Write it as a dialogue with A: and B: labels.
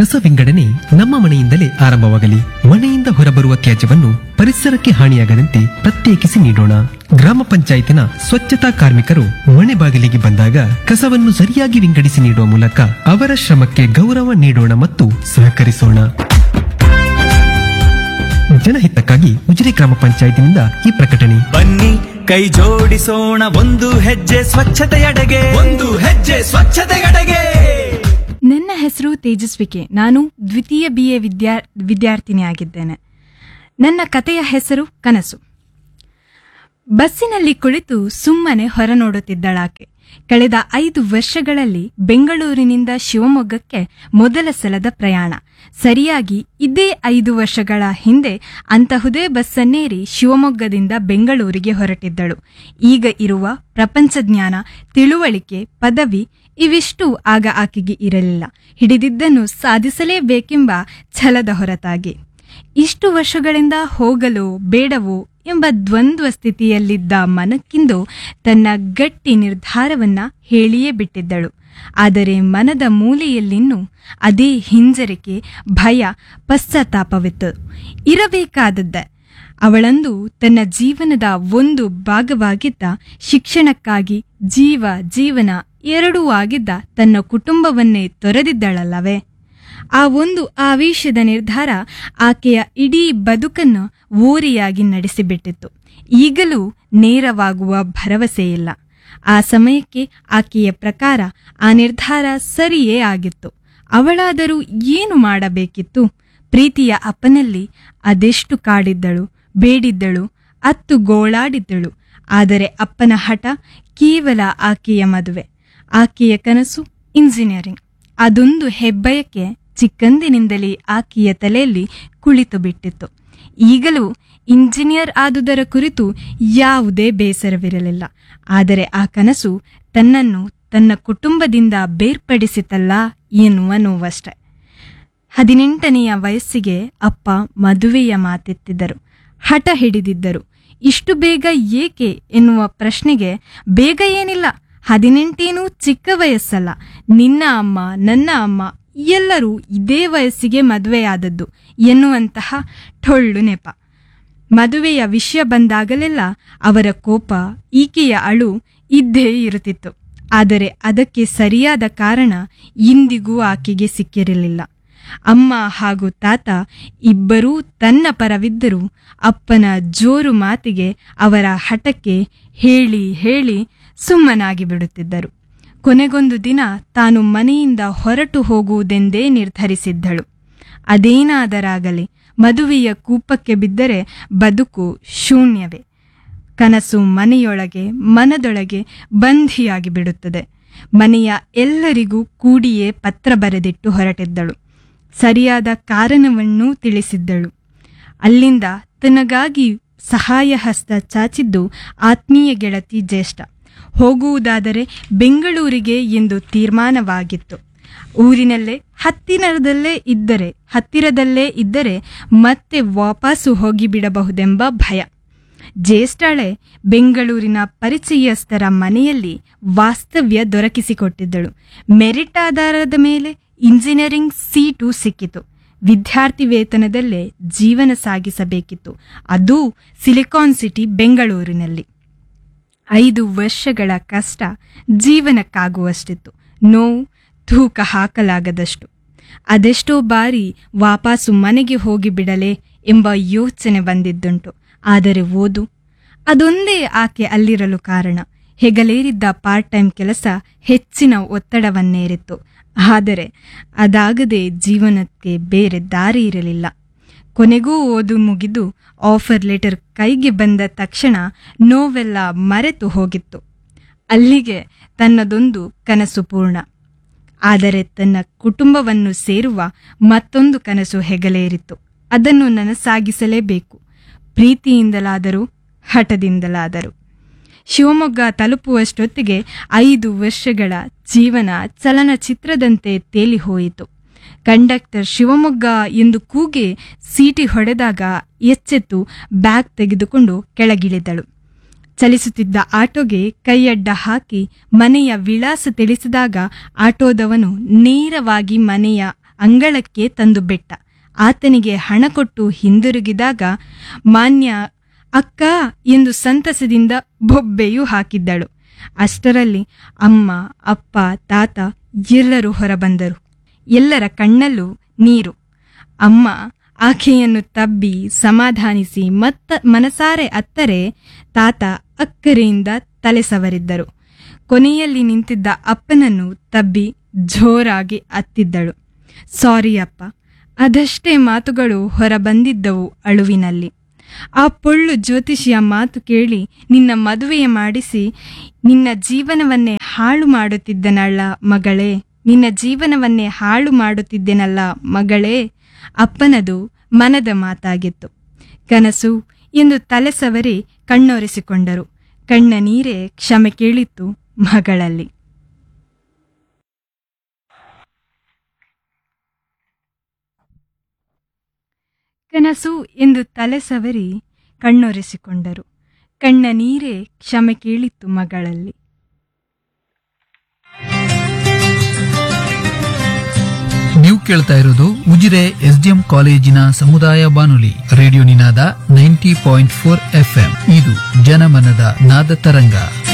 A: ಕಸ ವಿಂಗಡಣೆ ನಮ್ಮ ಮನೆಯಿಂದಲೇ ಆರಂಭವಾಗಲಿ ಮನೆಯಿಂದ ಹೊರಬರುವ ತ್ಯಾಜ್ಯವನ್ನು ಪರಿಸರಕ್ಕೆ ಹಾನಿಯಾಗದಂತೆ ಪ್ರತ್ಯೇಕಿಸಿ ನೀಡೋಣ ಗ್ರಾಮ ಪಂಚಾಯತಿನ ಸ್ವಚ್ಛತಾ ಕಾರ್ಮಿಕರು ಮನೆ ಬಾಗಿಲಿಗೆ ಬಂದಾಗ ಕಸವನ್ನು ಸರಿಯಾಗಿ ವಿಂಗಡಿಸಿ ನೀಡುವ ಮೂಲಕ ಅವರ ಶ್ರಮಕ್ಕೆ ಗೌರವ ನೀಡೋಣ ಮತ್ತು ಸಹಕರಿಸೋಣ ಜನಹಿತಕ್ಕಾಗಿ ಉಜಿರೆ ಗ್ರಾಮ ಪಂಚಾಯತಿನಿಂದ ಈ ಪ್ರಕಟಣೆ
B: ಬನ್ನಿ ಕೈ ಜೋಡಿಸೋಣ ಒಂದು ಹೆಜ್ಜೆ ಸ್ವಚ್ಛತೆಯಡೆಗೆ ಒಂದು ಹೆಜ್ಜೆ ಸ್ವಚ್ಛತೆಯಡೆಗೆ
C: ನನ್ನ ಹೆಸರು ತೇಜಸ್ವಿಕೆ ನಾನು ದ್ವಿತೀಯ ಬಿ ಎ ವಿದ್ಯಾ ವಿದ್ಯಾರ್ಥಿನಿಯಾಗಿದ್ದೇನೆ ನನ್ನ ಕಥೆಯ ಹೆಸರು ಕನಸು ಬಸ್ಸಿನಲ್ಲಿ ಕುಳಿತು ಸುಮ್ಮನೆ ಹೊರ ನೋಡುತ್ತಿದ್ದಳಾಕೆ ಕಳೆದ ಐದು ವರ್ಷಗಳಲ್ಲಿ ಬೆಂಗಳೂರಿನಿಂದ ಶಿವಮೊಗ್ಗಕ್ಕೆ ಮೊದಲ ಸಲದ ಪ್ರಯಾಣ ಸರಿಯಾಗಿ ಇದೇ ಐದು ವರ್ಷಗಳ ಹಿಂದೆ ಅಂತಹುದೇ ಬಸ್ಸನ್ನೇರಿ ಶಿವಮೊಗ್ಗದಿಂದ ಬೆಂಗಳೂರಿಗೆ ಹೊರಟಿದ್ದಳು ಈಗ ಇರುವ ಪ್ರಪಂಚ ಜ್ಞಾನ ತಿಳುವಳಿಕೆ ಪದವಿ ಇವಿಷ್ಟು ಆಗ ಆಕೆಗೆ ಇರಲಿಲ್ಲ ಹಿಡಿದಿದ್ದನ್ನು ಸಾಧಿಸಲೇಬೇಕೆಂಬ ಛಲದ ಹೊರತಾಗಿ ಇಷ್ಟು ವರ್ಷಗಳಿಂದ ಹೋಗಲು ಬೇಡವೋ ಎಂಬ ದ್ವಂದ್ವ ಸ್ಥಿತಿಯಲ್ಲಿದ್ದ ಮನಕ್ಕಿಂದು ತನ್ನ ಗಟ್ಟಿ ನಿರ್ಧಾರವನ್ನ ಹೇಳಿಯೇ ಬಿಟ್ಟಿದ್ದಳು ಆದರೆ ಮನದ ಮೂಲೆಯಲ್ಲಿನ್ನೂ ಅದೇ ಹಿಂಜರಿಕೆ ಭಯ ಪಶ್ಚಾತ್ತಾಪವಿತ್ತು ಇರಬೇಕಾದದ್ದೇ ಅವಳಂದು ತನ್ನ ಜೀವನದ ಒಂದು ಭಾಗವಾಗಿದ್ದ ಶಿಕ್ಷಣಕ್ಕಾಗಿ ಜೀವ ಜೀವನ ಎರಡೂ ಆಗಿದ್ದ ತನ್ನ ಕುಟುಂಬವನ್ನೇ ತೊರೆದಿದ್ದಳಲ್ಲವೇ ಆ ಒಂದು ಆವೇಶದ ನಿರ್ಧಾರ ಆಕೆಯ ಇಡೀ ಬದುಕನ್ನು ಓರಿಯಾಗಿ ನಡೆಸಿಬಿಟ್ಟಿತ್ತು ಈಗಲೂ ನೇರವಾಗುವ ಭರವಸೆಯಿಲ್ಲ ಆ ಸಮಯಕ್ಕೆ ಆಕೆಯ ಪ್ರಕಾರ ಆ ನಿರ್ಧಾರ ಸರಿಯೇ ಆಗಿತ್ತು ಅವಳಾದರೂ ಏನು ಮಾಡಬೇಕಿತ್ತು ಪ್ರೀತಿಯ ಅಪ್ಪನಲ್ಲಿ ಅದೆಷ್ಟು ಕಾಡಿದ್ದಳು ಬೇಡಿದ್ದಳು ಅತ್ತು ಗೋಳಾಡಿದ್ದಳು ಆದರೆ ಅಪ್ಪನ ಹಠ ಕೇವಲ ಆಕೆಯ ಮದುವೆ ಆಕೆಯ ಕನಸು ಇಂಜಿನಿಯರಿಂಗ್ ಅದೊಂದು ಹೆಬ್ಬಯಕ್ಕೆ ಚಿಕ್ಕಂದಿನಿಂದಲೇ ಆಕೆಯ ತಲೆಯಲ್ಲಿ ಕುಳಿತು ಬಿಟ್ಟಿತ್ತು ಈಗಲೂ ಇಂಜಿನಿಯರ್ ಆದುದರ ಕುರಿತು ಯಾವುದೇ ಬೇಸರವಿರಲಿಲ್ಲ ಆದರೆ ಆ ಕನಸು ತನ್ನನ್ನು ತನ್ನ ಕುಟುಂಬದಿಂದ ಬೇರ್ಪಡಿಸಿತಲ್ಲ ಎನ್ನುವ ನೋವಷ್ಟೆ ಹದಿನೆಂಟನೆಯ ವಯಸ್ಸಿಗೆ ಅಪ್ಪ ಮದುವೆಯ ಮಾತೆತ್ತಿದ್ದರು ಹಠ ಹಿಡಿದಿದ್ದರು ಇಷ್ಟು ಬೇಗ ಏಕೆ ಎನ್ನುವ ಪ್ರಶ್ನೆಗೆ ಬೇಗ ಏನಿಲ್ಲ ಹದಿನೆಂಟೇನೂ ಚಿಕ್ಕ ವಯಸ್ಸಲ್ಲ ನಿನ್ನ ಅಮ್ಮ ನನ್ನ ಅಮ್ಮ ಎಲ್ಲರೂ ಇದೇ ವಯಸ್ಸಿಗೆ ಮದುವೆಯಾದದ್ದು ಎನ್ನುವಂತಹ ಟೊಳ್ಳು ನೆಪ ಮದುವೆಯ ವಿಷಯ ಬಂದಾಗಲೆಲ್ಲ ಅವರ ಕೋಪ ಈಕೆಯ ಅಳು ಇದ್ದೇ ಇರುತ್ತಿತ್ತು ಆದರೆ ಅದಕ್ಕೆ ಸರಿಯಾದ ಕಾರಣ ಇಂದಿಗೂ ಆಕೆಗೆ ಸಿಕ್ಕಿರಲಿಲ್ಲ ಅಮ್ಮ ಹಾಗೂ ತಾತ ಇಬ್ಬರೂ ತನ್ನ ಪರವಿದ್ದರೂ ಅಪ್ಪನ ಜೋರು ಮಾತಿಗೆ ಅವರ ಹಠಕ್ಕೆ ಹೇಳಿ ಹೇಳಿ ಸುಮ್ಮನಾಗಿ ಬಿಡುತ್ತಿದ್ದರು ಕೊನೆಗೊಂದು ದಿನ ತಾನು ಮನೆಯಿಂದ ಹೊರಟು ಹೋಗುವುದೆಂದೇ ನಿರ್ಧರಿಸಿದ್ದಳು ಅದೇನಾದರಾಗಲಿ ಮದುವೆಯ ಕೂಪಕ್ಕೆ ಬಿದ್ದರೆ ಬದುಕು ಶೂನ್ಯವೇ ಕನಸು ಮನೆಯೊಳಗೆ ಮನದೊಳಗೆ ಬಂಧಿಯಾಗಿ ಬಿಡುತ್ತದೆ ಮನೆಯ ಎಲ್ಲರಿಗೂ ಕೂಡಿಯೇ ಪತ್ರ ಬರೆದಿಟ್ಟು ಹೊರಟಿದ್ದಳು ಸರಿಯಾದ ಕಾರಣವನ್ನೂ ತಿಳಿಸಿದ್ದಳು ಅಲ್ಲಿಂದ ತನಗಾಗಿ ಸಹಾಯ ಹಸ್ತ ಚಾಚಿದ್ದು ಆತ್ಮೀಯ ಗೆಳತಿ ಜ್ಯೇಷ್ಠ ಹೋಗುವುದಾದರೆ ಬೆಂಗಳೂರಿಗೆ ಎಂದು ತೀರ್ಮಾನವಾಗಿತ್ತು ಊರಿನಲ್ಲೇ ಹತ್ತಿರದಲ್ಲೇ ಇದ್ದರೆ ಹತ್ತಿರದಲ್ಲೇ ಇದ್ದರೆ ಮತ್ತೆ ವಾಪಸ್ಸು ಹೋಗಿಬಿಡಬಹುದೆಂಬ ಭಯ ಜ್ಯೇಷ್ಠಳೆ ಬೆಂಗಳೂರಿನ ಪರಿಚಯಸ್ಥರ ಮನೆಯಲ್ಲಿ ವಾಸ್ತವ್ಯ ದೊರಕಿಸಿಕೊಟ್ಟಿದ್ದಳು ಮೆರಿಟ್ ಆಧಾರದ ಮೇಲೆ ಇಂಜಿನಿಯರಿಂಗ್ ಸೀಟು ಸಿಕ್ಕಿತು ವಿದ್ಯಾರ್ಥಿ ವೇತನದಲ್ಲೇ ಜೀವನ ಸಾಗಿಸಬೇಕಿತ್ತು ಅದೂ ಸಿಲಿಕಾನ್ ಸಿಟಿ ಬೆಂಗಳೂರಿನಲ್ಲಿ ಐದು ವರ್ಷಗಳ ಕಷ್ಟ ಜೀವನಕ್ಕಾಗುವಷ್ಟಿತ್ತು ನೋವು ತೂಕ ಹಾಕಲಾಗದಷ್ಟು ಅದೆಷ್ಟೋ ಬಾರಿ ವಾಪಸ್ಸು ಮನೆಗೆ ಹೋಗಿಬಿಡಲೆ ಎಂಬ ಯೋಚನೆ ಬಂದಿದ್ದುಂಟು ಆದರೆ ಓದು ಅದೊಂದೇ ಆಕೆ ಅಲ್ಲಿರಲು ಕಾರಣ ಹೆಗಲೇರಿದ್ದ ಪಾರ್ಟ್ ಟೈಮ್ ಕೆಲಸ ಹೆಚ್ಚಿನ ಒತ್ತಡವನ್ನೇರಿತ್ತು ಆದರೆ ಅದಾಗದೆ ಜೀವನಕ್ಕೆ ಬೇರೆ ದಾರಿ ಇರಲಿಲ್ಲ ಕೊನೆಗೂ ಓದು ಮುಗಿದು ಆಫರ್ ಲೆಟರ್ ಕೈಗೆ ಬಂದ ತಕ್ಷಣ ನೋವೆಲ್ಲ ಮರೆತು ಹೋಗಿತ್ತು ಅಲ್ಲಿಗೆ ತನ್ನದೊಂದು ಕನಸು ಪೂರ್ಣ ಆದರೆ ತನ್ನ ಕುಟುಂಬವನ್ನು ಸೇರುವ ಮತ್ತೊಂದು ಕನಸು ಹೆಗಲೇರಿತ್ತು ಅದನ್ನು ನನಸಾಗಿಸಲೇಬೇಕು ಪ್ರೀತಿಯಿಂದಲಾದರೂ ಹಠದಿಂದಲಾದರೂ ಶಿವಮೊಗ್ಗ ತಲುಪುವಷ್ಟೊತ್ತಿಗೆ ಐದು ವರ್ಷಗಳ ಜೀವನ ಚಲನಚಿತ್ರದಂತೆ ತೇಲಿ ಹೋಯಿತು ಕಂಡಕ್ಟರ್ ಶಿವಮೊಗ್ಗ ಎಂದು ಕೂಗೆ ಸೀಟಿ ಹೊಡೆದಾಗ ಎಚ್ಚೆತ್ತು ಬ್ಯಾಗ್ ತೆಗೆದುಕೊಂಡು ಕೆಳಗಿಳಿದಳು ಚಲಿಸುತ್ತಿದ್ದ ಆಟೋಗೆ ಕೈಯಡ್ಡ ಹಾಕಿ ಮನೆಯ ವಿಳಾಸ ತಿಳಿಸಿದಾಗ ಆಟೋದವನು ನೇರವಾಗಿ ಮನೆಯ ಅಂಗಳಕ್ಕೆ ತಂದು ಬಿಟ್ಟ ಆತನಿಗೆ ಹಣ ಕೊಟ್ಟು ಹಿಂದಿರುಗಿದಾಗ ಮಾನ್ಯ ಅಕ್ಕ ಎಂದು ಸಂತಸದಿಂದ ಬೊಬ್ಬೆಯೂ ಹಾಕಿದ್ದಳು ಅಷ್ಟರಲ್ಲಿ ಅಮ್ಮ ಅಪ್ಪ ತಾತ ಎಲ್ಲರೂ ಹೊರಬಂದರು ಎಲ್ಲರ ಕಣ್ಣಲ್ಲೂ ನೀರು ಅಮ್ಮ ಆಕೆಯನ್ನು ತಬ್ಬಿ ಸಮಾಧಾನಿಸಿ ಮತ್ತ ಮನಸಾರೆ ಅತ್ತರೆ ತಾತ ಅಕ್ಕರೆಯಿಂದ ತಲೆ ಸವರಿದ್ದರು ಕೊನೆಯಲ್ಲಿ ನಿಂತಿದ್ದ ಅಪ್ಪನನ್ನು ತಬ್ಬಿ ಜೋರಾಗಿ ಅತ್ತಿದ್ದಳು ಸಾರಿ ಅಪ್ಪ ಅದಷ್ಟೇ ಮಾತುಗಳು ಹೊರಬಂದಿದ್ದವು ಅಳುವಿನಲ್ಲಿ ಆ ಪೊಳ್ಳು ಜ್ಯೋತಿಷಿಯ ಮಾತು ಕೇಳಿ ನಿನ್ನ ಮದುವೆಯ ಮಾಡಿಸಿ ನಿನ್ನ ಜೀವನವನ್ನೇ ಹಾಳು ಮಾಡುತ್ತಿದ್ದನಲ್ಲ ಮಗಳೇ ನಿನ್ನ ಜೀವನವನ್ನೇ ಹಾಳು ಮಾಡುತ್ತಿದ್ದೆನಲ್ಲ ಮಗಳೇ ಅಪ್ಪನದು ಮನದ ಮಾತಾಗಿತ್ತು ಕನಸು ಎಂದು ತಲೆ ಸವರಿ ಕಣ್ಣೊರೆಸಿಕೊಂಡರು ಕಣ್ಣ ನೀರೇ ಕ್ಷಮೆ ಕೇಳಿತ್ತು ಮಗಳಲ್ಲಿ ಕನಸು ಎಂದು ತಲೆ ಸವರಿ ಕಣ್ಣೊರೆಸಿಕೊಂಡರು ಕಣ್ಣ ನೀರೇ ಕ್ಷಮೆ ಕೇಳಿತ್ತು ಮಗಳಲ್ಲಿ
D: ನೀವು ಕೇಳ್ತಾ ಇರೋದು ಉಜಿರೆ ಎಸ್ಡಿಎಂ ಕಾಲೇಜಿನ ಸಮುದಾಯ ಬಾನುಲಿ radio Ninaada ninety point four FM ಇದು ಜನಮನದ ನಾದ ತರಂಗ